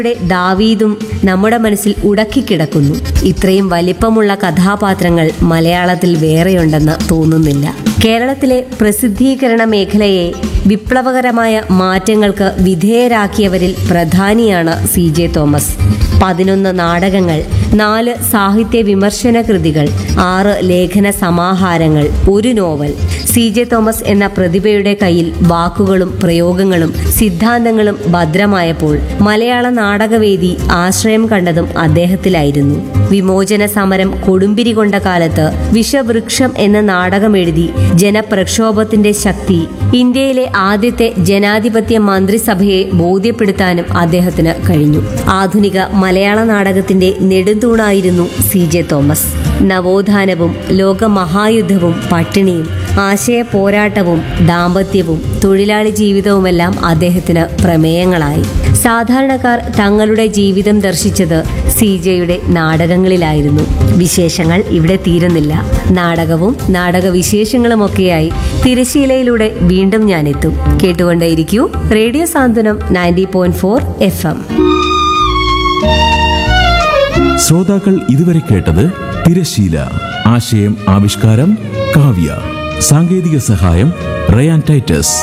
യുടെ ദാവീദും നമ്മുടെ മനസ്സിൽ ഉടക്കിക്കിടക്കുന്നു ഇത്രയും വലിപ്പമുള്ള കഥാപാത്രങ്ങൾ മലയാളത്തിൽ വേറെയുണ്ടെന്ന് തോന്നുന്നില്ല കേരളത്തിലെ പ്രസിദ്ധീകരണ മേഖലയെ വിപ്ലവകരമായ മാറ്റങ്ങൾക്ക് വിധേയരാക്കിയവരിൽ പ്രധാനിയാണ് സി ജെ തോമസ് പതിനൊന്ന് നാടകങ്ങൾ നാല് സാഹിത്യ വിമർശന കൃതികൾ ആറ് ലേഖന സമാഹാരങ്ങൾ ഒരു നോവൽ സി ജെ തോമസ് എന്ന പ്രതിഭയുടെ കയ്യിൽ വാക്കുകളും പ്രയോഗങ്ങളും സിദ്ധാന്തങ്ങളും ഭദ്രമായപ്പോൾ മലയാള നാടകവേദി ആശ്രയം കണ്ടതും അദ്ദേഹത്തിലായിരുന്നു വിമോചന സമരം കൊടുമ്പിരി കൊണ്ട കാലത്ത് വിഷവൃക്ഷം എന്ന നാടകം എഴുതി ജനപ്രക്ഷോഭത്തിന്റെ ശക്തി ഇന്ത്യയിലെ ആദ്യത്തെ ജനാധിപത്യ മന്ത്രിസഭയെ ബോധ്യപ്പെടുത്താനും അദ്ദേഹത്തിന് കഴിഞ്ഞു ആധുനിക മലയാള നാടകത്തിന്റെ നെടുന്തൂണായിരുന്നു സി ജെ തോമസ് നവോത്ഥാനവും ലോകമഹായുദ്ധവും പട്ടിണിയും ആശയ പോരാട്ടവും ദാമ്പത്യവും തൊഴിലാളി ജീവിതവുമെല്ലാം അദ്ദേഹത്തിന് പ്രമേയങ്ങളായി സാധാരണക്കാർ തങ്ങളുടെ ജീവിതം ദർശിച്ചത് സി ജെയുടെ നാടകങ്ങളിലായിരുന്നു വിശേഷങ്ങൾ ഇവിടെ തീരുന്നില്ല നാടകവും നാടക വിശേഷങ്ങളുമൊക്കെയായി തിരശീലയിലൂടെ വീണ്ടും ഞാനെത്തും കേട്ടുകൊണ്ടേയിരിക്കൂ radio Santhwanam ninety point four F M ശ്രോതാക്കൾ ഇതുവരെ കേട്ടത് തിരശീല ആശയം ആവിഷ്കാരം കാവ്യ സാങ്കേതിക സഹായം റയാൻ ടൈറ്റസ്